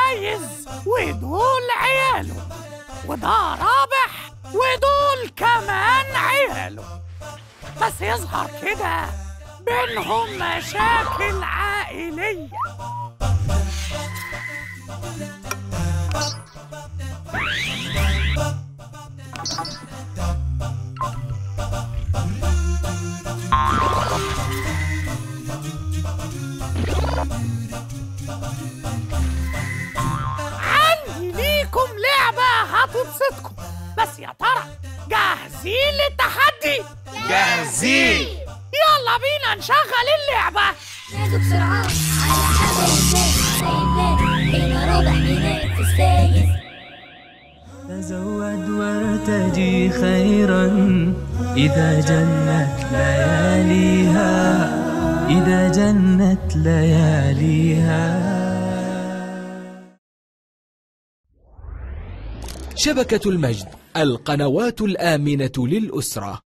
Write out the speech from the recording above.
فايز ودول عياله وده رابح ودول كمان عياله بس يظهر كده بينهم مشاكل عائلية عندي ليكم لعبة هتبسطكم بس يا ترى جاهزين للتحدي؟ جاهزين يلا بينا نشغل اللعبة نادوا بسرعة على حبل البيت هنا رابح بينافس فايز تزود وارتجي خيرا إذا جنت لياليها إذا جنت لياليها شبكة المجد القنوات الآمنة للأسرة